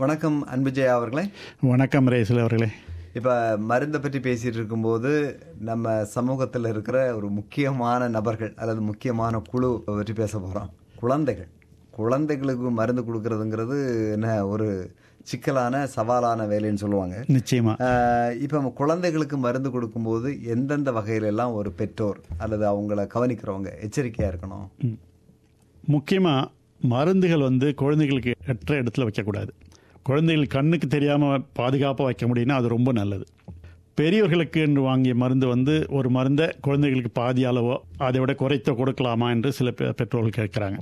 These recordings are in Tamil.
வணக்கம் அன்புஜயா அவர்களே வணக்கம் ரேசில் அவர்களே இப்போ மருந்தை பற்றி பேசிட்டு இருக்கும்போது நம்ம சமூகத்தில் இருக்கிற ஒரு முக்கியமான நபர்கள் அல்லது முக்கியமான குழு பற்றி பேச போகிறோம் குழந்தைகள் குழந்தைகளுக்கு மருந்து கொடுக்கறதுங்கிறது என்ன ஒரு சிக்கலான சவாலான வேலைன்னு சொல்லுவாங்க நிச்சயமா ஆஹ் இப்போ நம்ம குழந்தைகளுக்கு மருந்து கொடுக்கும்போது எந்தெந்த வகையில எல்லாம் ஒரு பெற்றோர் அல்லது அவங்கள கவனிக்கிறவங்க எச்சரிக்கையாக இருக்கணும் முக்கியமாக மருந்துகள் வந்து குழந்தைகளுக்கு எற்ற இடத்துல வைக்கக்கூடாது குழந்தைகள் கண்ணுக்கு தெரியாமல் பாதுகாப்பாக வைக்க முடியும்னா அது ரொம்ப நல்லது பெரியவர்களுக்கு என்று வாங்கிய மருந்து வந்து ஒரு மருந்தை குழந்தைகளுக்கு பாதி அளவோ அதை விட குறைத்த கொடுக்கலாமா என்று சில பெ- பெற்றோர்கள் கேட்குறாங்க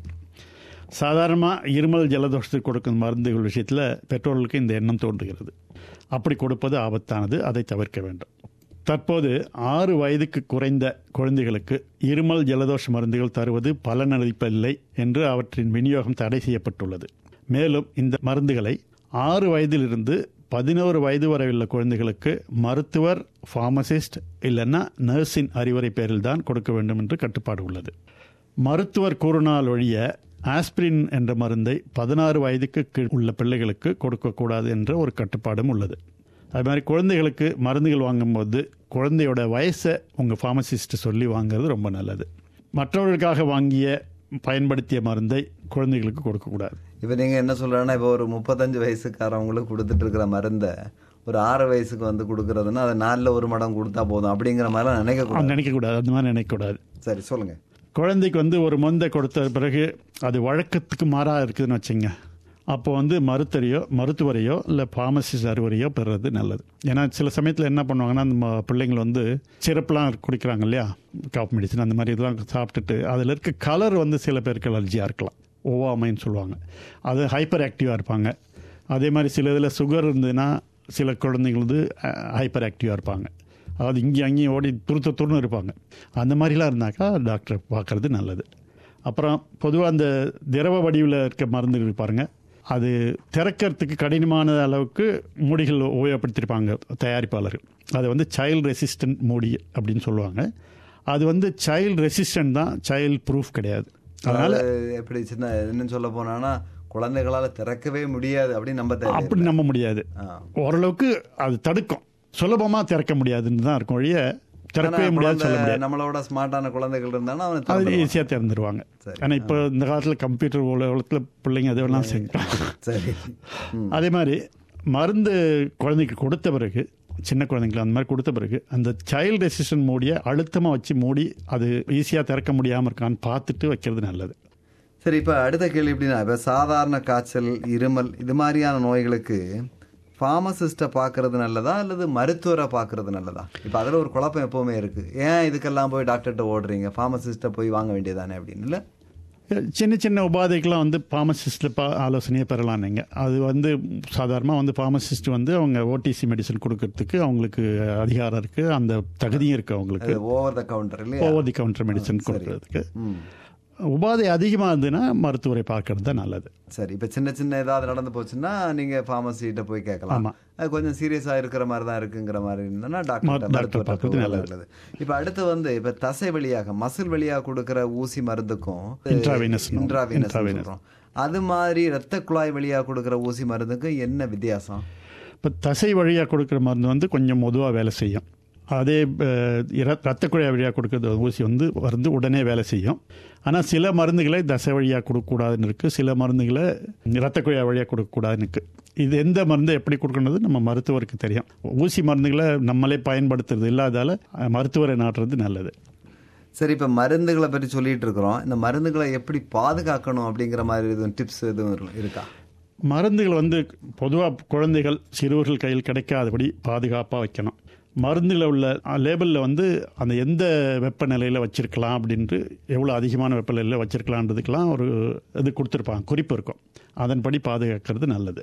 சாதாரணமாக இருமல் ஜலதோஷத்துக்கு கொடுக்கும் மருந்துகள் விஷயத்தில் பெற்றோர்களுக்கு இந்த எண்ணம் தோன்றுகிறது அப்படி கொடுப்பது ஆபத்தானது அதை தவிர்க்க வேண்டும் தற்போது ஆறு வயதுக்கு குறைந்த குழந்தைகளுக்கு இருமல் ஜலதோஷ மருந்துகள் தருவது பலனளிப்பதில்லை என்று அவற்றின் விநியோகம் தடை செய்யப்பட்டுள்ளது மேலும் இந்த மருந்துகளை ஆறு வயதிலிருந்து பதினோரு வயது வரை உள்ள குழந்தைகளுக்கு மருத்துவர் ஃபார்மசிஸ்ட் இல்லைன்னா நர்ஸின் அறிவுரை பேரில் தான் கொடுக்க வேண்டும் என்று கட்டுப்பாடு உள்ளது மருத்துவர் கூறினால் ஒழிய ஆஸ்பிரின் என்ற மருந்தை பதினாறு வயதுக்கு கீழ் உள்ள பிள்ளைகளுக்கு கொடுக்கக்கூடாது என்ற ஒரு கட்டுப்பாடும் உள்ளது அது மாதிரி குழந்தைகளுக்கு மருந்துகள் வாங்கும்போது குழந்தையோட வயசை உங்கள் ஃபார்மசிஸ்ட் சொல்லி வாங்குறது ரொம்ப நல்லது மற்றவர்களுக்காக வாங்கிய பயன்படுத்திய மருந்தை குழந்தைகளுக்கு கொடுக்கக்கூடாது இப்போ நீங்கள் என்ன சொல்கிறேன்னா இப்போ ஒரு முப்பத்தஞ்சு வயசுக்காரவங்களுக்கு கொடுத்துட்டு இருக்கிற மருந்தை ஒரு ஆறு வயசுக்கு வந்து கொடுக்கறதுன்னா அதை நாலில் ஒரு மடம் கொடுத்தா போதும் அப்படிங்கிற மாதிரிலாம் நினைக்கக்கூடாது அது நினைக்கக்கூடாது அந்த மாதிரி நினைக்கக்கூடாது சரி சொல்லுங்க குழந்தைக்கு வந்து ஒரு மருந்தை கொடுத்த பிறகு அது வழக்கத்துக்கு மாறாக இருக்குதுன்னு வச்சுங்க அப்போ வந்து மருத்துவரையோ மருத்துவரையோ இல்லை ஃபார்மசிஸ்ட் அறிவுரையோ பெறுறது நல்லது ஏன்னா சில சமயத்தில் என்ன பண்ணுவாங்கன்னா அந்த ம- பிள்ளைங்கள் வந்து சிறப்புலாம் குடிக்கிறாங்க இல்லையா காஃப் மெடிசன் அந்த மாதிரி இதெல்லாம் சாப்பிட்டுட்டு அதில் இருக்க கலர் வந்து சில பேருக்கு அலர்ஜியாக இருக்கலாம் ஓவாமைன்னு சொல்லுவாங்க அது ஹைப்பர் ஆக்டிவாக இருப்பாங்க அதே மாதிரி சில இதில் சுகர் இருந்ததுன்னா சில குழந்தைங்கள் வந்து ஹைப்பர் ஆக்டிவாக இருப்பாங்க அதாவது இங்கேயும் அங்கேயும் ஓடி துருத்த துருன்னு இருப்பாங்க அந்த மாதிரிலாம் இருந்தாக்கா டாக்டரை பார்க்கறது நல்லது அப்புறம் பொதுவாக அந்த திரவ வடிவில் இருக்க மருந்துகள் பாருங்கள் அது திறக்கிறதுக்கு கடினமான அளவுக்கு மூடிகள் உபயோகப்படுத்தியிருப்பாங்க தயாரிப்பாளர்கள் அது வந்து சைல்டு ரெசிஸ்டன்ட் மூடி அப்படின்னு சொல்லுவாங்க அது வந்து சைல்டு ரெசிஸ்டன்ட் தான் சைல்டு ப்ரூஃப் கிடையாது அதனால் அதாவது எப்படி சின்ன என்னன்னு சொல்ல போனான்னா குழந்தைகளால் திறக்கவே முடியாது அப்படின்னு நம்ப தேவை அப்படி நம்ப முடியாது ஓரளவுக்கு அது தடுக்கும் சுலபமாக திறக்க முடியாதுன்னு தான் இருக்கும் ஒழிய திறக்கவே முடியாது சொல்ல முடியாது நம்மளோட ஸ்மார்ட்டான குழந்தைகள் இருந்தாலும் அவனை அது திறந்துருவான். ஈஸியாக திறந்துருவாங்க சரி. ஆனால் இப்போ இந்த காலத்தில் கம்ப்யூட்டர் உலகத்தில் பிள்ளைங்க அதெல்லாம் செய்யலாம் சரி ம். அதே மாதிரி மருந்து குழந்தைக்கு கொடுத்த பிறகு சின்ன குழந்தைங்களுக்கு அந்த மாதிரி கொடுத்த பிறகு அந்த சைல்டு ரெசிஸ்டன்ட் மூடியை அழுத்தமாக வச்சு மூடி அது ஈஸியாக திறக்க முடியாமல் இருக்கான்னு பார்த்துட்டு வைக்கிறது நல்லது சரி இப்போ அடுத்த கேள்வி எப்படின்னா இப்போ சாதாரண காய்ச்சல் இருமல் இது மாதிரியான நோய்களுக்கு ஃபார்மசிஸ்ட்டை பார்க்கறது நல்லதா அல்லது மருத்துவரை பார்க்கறது நல்லதா இப்போ அதில் ஒரு குழப்பம் எப்போவுமே இருக்குது ஏன் இதுக்கெல்லாம் போய் டாக்டர்கிட்ட ஓடுறீங்க ஃபார்மசிஸ்ட்டை போய் வாங்க வேண்டியதானே அப்படின்னு இல்லை சின்ன சின்ன உபாதைக்கெலாம் வந்து ஃபார்மசிஸ்ட்டில் பா ஆலோசனையை பெறலாம் நீங்கள் அது வந்து சாதாரணமாக வந்து ஃபார்மசிஸ்ட் வந்து அவங்க ஓடிசி மெடிசன் கொடுக்கறதுக்கு அவங்களுக்கு அதிகாரம் இருக்குது அந்த தகுதியும் இருக்குது அவங்களுக்கு ஓவர் த கவுண்டர் இல்லையா ஓவர் தி கவுண்டர் மெடிசன் கொடுக்கறதுக்கு ம் உபாதை அதிகமாக இருந்ததுன்னா மருத்துவரை பார்க்கறது தான் நல்லது சரி இப்போ சின்ன சின்ன ஏதாவது நடந்து போச்சுன்னா நீங்கள் ஃபார்மசிகிட்ட போய் கேட்கலாம் ஆமா. அது கொஞ்சம் சீரியஸாக இருக்கிற மாதிரி தான் இருக்குங்கிற மாதிரி இருந்ததுன்னா டாக்டர் டாக்டர் மருத்துவர்கிட்ட பார்க்கறது போகிறது நல்லது. நல்லது இப்போ அடுத்து வந்து இப்போ தசை வழியாக மசில் வழியாக கொடுக்குற ஊசி மருந்துக்கும் Intravenous னு. Intravenous Intravenous. சொல்கிறோம் அது மாதிரி ரத்த குழாய் வழியாக கொடுக்குற ஊசி மருந்துக்கும் என்ன வித்தியாசம் இப்போ தசை வழியாக கொடுக்குற மருந்து வந்து கொஞ்சம் மெதுவாக வேலை செய்யும் அதே அஹ், இர- ரத்த குழாய் வழியாக கொடுக்குற ஊசி வந்து மருந்து உடனே வேலை செய்யும் ஆனால் சில மருந்துகளை தசை வழியாக கொடுக்கக்கூடாதுன்னு இருக்குது சில மருந்துகளை ரத்த குழாய் வழியாக கொடுக்கக்கூடாதுன்னு இருக்குது இது எந்த மருந்து எப்படி கொடுக்கணுது நம்ம மருத்துவருக்கு தெரியும் ஊசி மருந்துகளை நம்மளே பயன்படுத்துறது இல்லாதால அஹ், மருத்துவரை நாட்டுறது நல்லது சரி இப்போ மருந்துகளை பற்றி சொல்லிட்டு இருக்கிறோம் இந்த மருந்துகளை எப்படி பாதுகாக்கணும் அப்படிங்கிற மாதிரி எதுவும் டிப்ஸ் எதுவும் இரு- இருக்கா மருந்துகள் வந்து பொதுவாக குழந்தைகள் சிறுவர்கள் கையில் கிடைக்காதபடி பாதுகாப்பாக வைக்கணும் மருந்தில் உள்ள லேபிளில் வந்து அந்த எந்த வெப்பநிலையில் வச்சிருக்கலாம் அப்படின்ட்டு எவ்வளோ அதிகமான வெப்பநிலையில் வச்சிருக்கலான்றதுக்கெல்லாம் ஒரு இது கொடுத்துருப்பாங்க குறிப்பு இருக்கும் அதன்படி பாதுகாக்கிறது நல்லது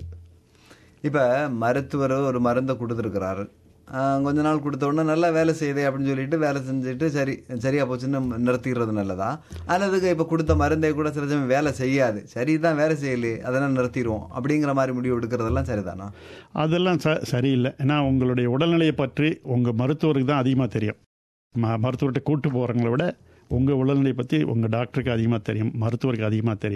இப்போ மருத்துவர் ஒரு மருந்தை கொடுத்துருக்கிறாரு ஆஹ் கொஞ்ச நாள் கொடுத்த உடனே நல்லா வேலை செய்யுதே அப்படின்னு சொல்லிட்டு வேலை செஞ்சுட்டு சரி சரியா போச்சுன்னு நிறுத்திடுறது நல்லதா அல்லது இப்போ கொடுத்த மருந்தே கூட சில சமயம் வேலை செய்யாது சரிதான் வேலை செய்யலையே அதெல்லாம் நிறுத்திடுவோம் அப்படிங்கிற மாதிரி முடிவு எடுக்கிறதெல்லாம் சரிதானா அதெல்லாம் ச சரியில்லை ஏன்னா உங்களுடைய உடல்நிலையை பற்றி உங்கள் மருத்துவருக்கு தான் அதிகமாக தெரியும் ம மருத்துவர்கிட்ட கூட்டு போகிறவங்கள விட உங்கள் உடல்நிலை பற்றி உங்கள் டாக்டருக்கு அதிகமாக தெரியும் மருத்துவருக்கு அதிகமாக தெரியும்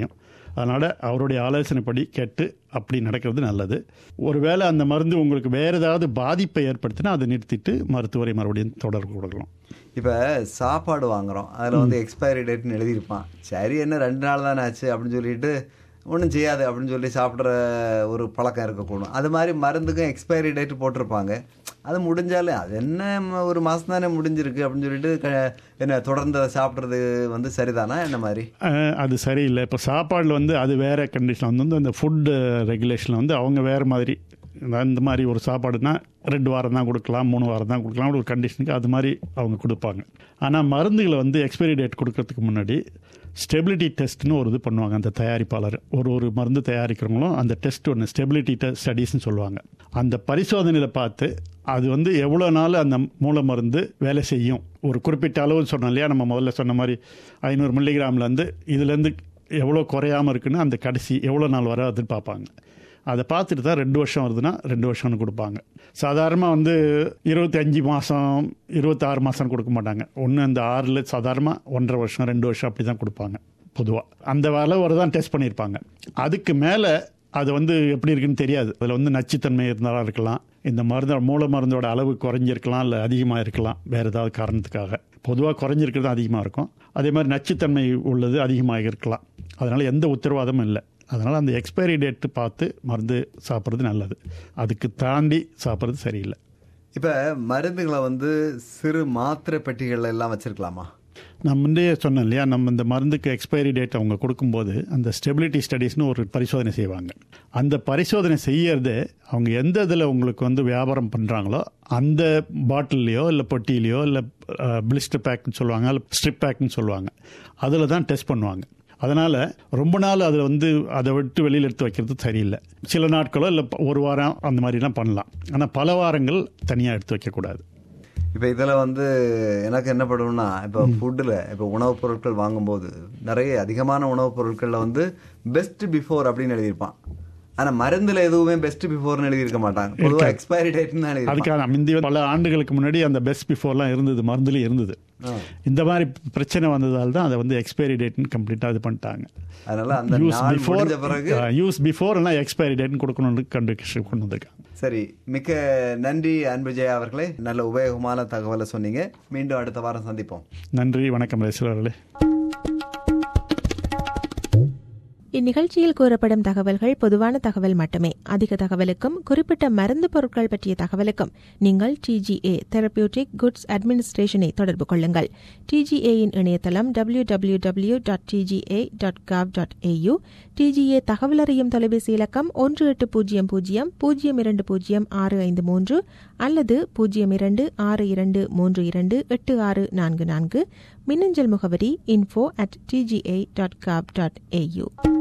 அதனால் அவருடைய ஆலோசனைப்படி கேட்டு அப்படி நடக்கிறது நல்லது ஒருவேளை அந்த மருந்து உங்களுக்கு வேறு ஏதாவது பாதிப்பை ஏற்படுத்தினா அதை நிறுத்திட்டு மருத்துவரை மறுபடியும் தொடர்பு கொடுக்கலாம் இப்போ சாப்பாடு வாங்குறோம் அதில் வந்து எக்ஸ்பைரி டேட்னு எழுதியிருப்பான் சரி என்ன ரெண்டு நாள் தானே ஆச்சு அப்படின்னு சொல்லிட்டு ஒன்றும் செய்யாது அப்படின்னு சொல்லி சாப்பிட்ற ஒரு பழக்கம் இருக்கக்கூடும் அது மாதிரி மருந்துக்கும் எக்ஸ்பைரி டேட் போட்டிருப்பாங்க அது முடிஞ்சாலே அது என்ன ம- ஒரு மாதம் தானே முடிஞ்சிருக்கு அப்படின்னு சொல்லிட்டு க- என்ன தொடர்ந்து அதை சாப்பிட்றது வந்து சரிதானா என்ன மாதிரி அஹ், அது சரியில்லை இப்போ சாப்பாடில் வந்து அது வேறு கண்டிஷன் வந்து அந்த ஃபுட்டு ரெகுலேஷனில் வந்து அவங்க வேறு மாதிரி இந்த மாதிரி ஒரு சாப்பாடுனா ரெண்டு வாரம் தான் கொடுக்கலாம் மூணு வாரம் தான் கொடுக்கலாம் ஒரு கண்டிஷனுக்கு அது மாதிரி அவங்க கொடுப்பாங்க ஆனால் மருந்துகளை வந்து எக்ஸ்பைரி டேட் கொடுக்கறதுக்கு முன்னாடி ஸ்டெபிலிட்டி டெஸ்ட்னு ஒரு இது பண்ணுவாங்க அந்த தயாரிப்பாளர் ஒரு ஒரு மருந்து தயாரிக்கிறவங்களும் அந்த டெஸ்ட் ஒன்று ஸ்டெபிலிட்டி டெஸ்ட் ஸ்டடீஸ்னு சொல்லுவாங்க அந்த பரிசோதனையில் பார்த்து அது வந்து எவ்வளோ நாள் அந்த மூல மருந்து வேலை செய்யும் ஒரு குறிப்பிட்ட அளவு சொன்னோம் இல்லையா நம்ம முதல்ல சொன்ன மாதிரி ஐநூறு மில்லிகிராம்லேருந்து இதுலேருந்து எவ்வளோ குறையாமல் இருக்குன்னு அந்த கடைசி எவ்வளோ நாள் வரை அதுன்னு பார்ப்பாங்க அதை பார்த்துட்டு தான் ரெண்டு வருஷம் வருதுன்னா ரெண்டு வருஷம்னு கொடுப்பாங்க சாதாரணமாக வந்து இருபத்தி அஞ்சு மாதம் இருபத்தாறு மாதம் கொடுக்க மாட்டாங்க ஒன்று அந்த ஆறில் சாதாரணமாக ஒன்றரை வருஷம் ரெண்டு வருஷம் அப்படி தான் கொடுப்பாங்க பொதுவாக அந்த அளவு தான் டெஸ்ட் பண்ணியிருப்பாங்க அதுக்கு மேலே அது வந்து எப்படி இருக்குன்னு தெரியாது அதில் வந்து நச்சுத்தன்மை இருந்தாலும் இருக்கலாம் இந்த மருந்து மூல மருந்தோட அளவு குறைஞ்சிருக்கலாம் இல்லை அதிகமாக இருக்கலாம் வேறு ஏதாவது காரணத்துக்காக பொதுவாக குறைஞ்சிருக்கிறது அதிகமாக இருக்கும் அதே மாதிரி நச்சுத்தன்மை உள்ளது அதிகமாக இருக்கலாம் அதனால் எந்த உத்தரவாதமும் இல்லை அதனால் அந்த எக்ஸ்பைரி டேட்டு பார்த்து மருந்து சாப்பிட்றது நல்லது அதுக்கு தாண்டி சாப்பிட்றது சரியில்லை இப்போ மருந்துகளை வந்து சிறு மாத்திரை பெட்டிகள் எல்லாம் வச்சிருக்கலாமா நான் முன்னே சொன்னேன் இல்லையா நம்ம இந்த மருந்துக்கு எக்ஸ்பைரி டேட் அவங்க கொடுக்கும்போது அந்த ஸ்டெபிலிட்டி ஸ்டடீஸ்னு ஒரு பரிசோதனை செய்வாங்க அந்த பரிசோதனை செய்யறது அவங்க எந்த இதில் உங்களுக்கு வந்து வியாபாரம் பண்ணுறாங்களோ அந்த பாட்டில்லையோ இல்லை பொட்டிலையோ இல்லை பிளிஸ்டர் பேக்னு சொல்லுவாங்க இல்லை ஸ்ட்ரிப் பேக்னு சொல்லுவாங்க அதில் தான் டெஸ்ட் பண்ணுவாங்க அதனால் ரொம்ப நாள் அதை வந்து அதை விட்டு வெளியில் எடுத்து வைக்கிறது சரியில்லை சில நாட்களோ இல்லை ஒரு வாரம் அந்த மாதிரிலாம் பண்ணலாம் ஆனால் பல வாரங்கள் தனியாக எடுத்து வைக்கக்கூடாது இப்போ இதில் வந்து எனக்கு என்ன படும்னா இப்போ ஃபுட்டில் இப்போ உணவுப் பொருட்கள் வாங்கும்போது நிறைய அதிகமான உணவுப் பொருட்களில் வந்து பெஸ்ட் பிஃபோர் அப்படின்னு எழுதியிருப்பான் ஆனால் மருந்தில் எதுவுமே பெஸ்ட் பிஃபோர்னு எழுதியிருக்க மாட்டாங்க பொதுவாக எக்ஸ்பைரி டேட்னு தான் எழுதியிருப்பான் அதுக்காக முந்தி பல ஆண்டுகளுக்கு முன்னாடி அந்த பெஸ்ட் பிஃபோர்லாம் இருந்தது மருந்துலேயும் இருந்தது இந்த மாதிரி பிரச்சனை வந்ததால் தான் அதை வந்து எக்ஸ்பைரி டேட்னு கம்ப்ளீட்டாக இது பண்ணிட்டாங்க அதனால அந்த யூஸ் நாள் பிஃபோர் முடிஞ்ச பிறகு யூஸ் பிஃபோர் எல்லாம் எக்ஸ்பைரி டேட்னு கொடுக்கணும்னு கண்டு கொண்டு வந்திருக்காங்க சரி மிக்க நன்றி அன்பு ஜெயா அவர்களே நல்ல உபயோகமான தகவலை சொன்னீங்க மீண்டும் அடுத்த வாரம் சந்திப்போம் நன்றி வணக்கம் ரசிகர்களே இந்நிகழ்ச்சியில் கூறப்படும் தகவல்கள் பொதுவான தகவல் மட்டுமே அதிக தகவலுக்கும் குறிப்பிட்ட மருந்து பொருட்கள் பற்றிய தகவலுக்கும் நீங்கள் டிஜிஏ தெரபியூட்டிக் குட்ஸ் அட்மினிஸ்ட்ரேஷனை தொடர்பு கொள்ளுங்கள் டிஜிஏயின் இணையதளம் W W W dot DGA dot gov dot AU DGA தகவல் அறியும் தொலைபேசி இலக்கம் ஒன்று எட்டு பூஜ்ஜியம் பூஜ்ஜியம் பூஜ்ஜியம் இரண்டு பூஜ்ஜியம் ஆறு ஐந்து மூன்று அல்லது பூஜ்ஜியம் இரண்டு ஆறு இரண்டு மூன்று இரண்டு எட்டு ஆறு நான்கு நான்கு மின்னஞ்சல் முகவரி info at DGA dot gov dot AU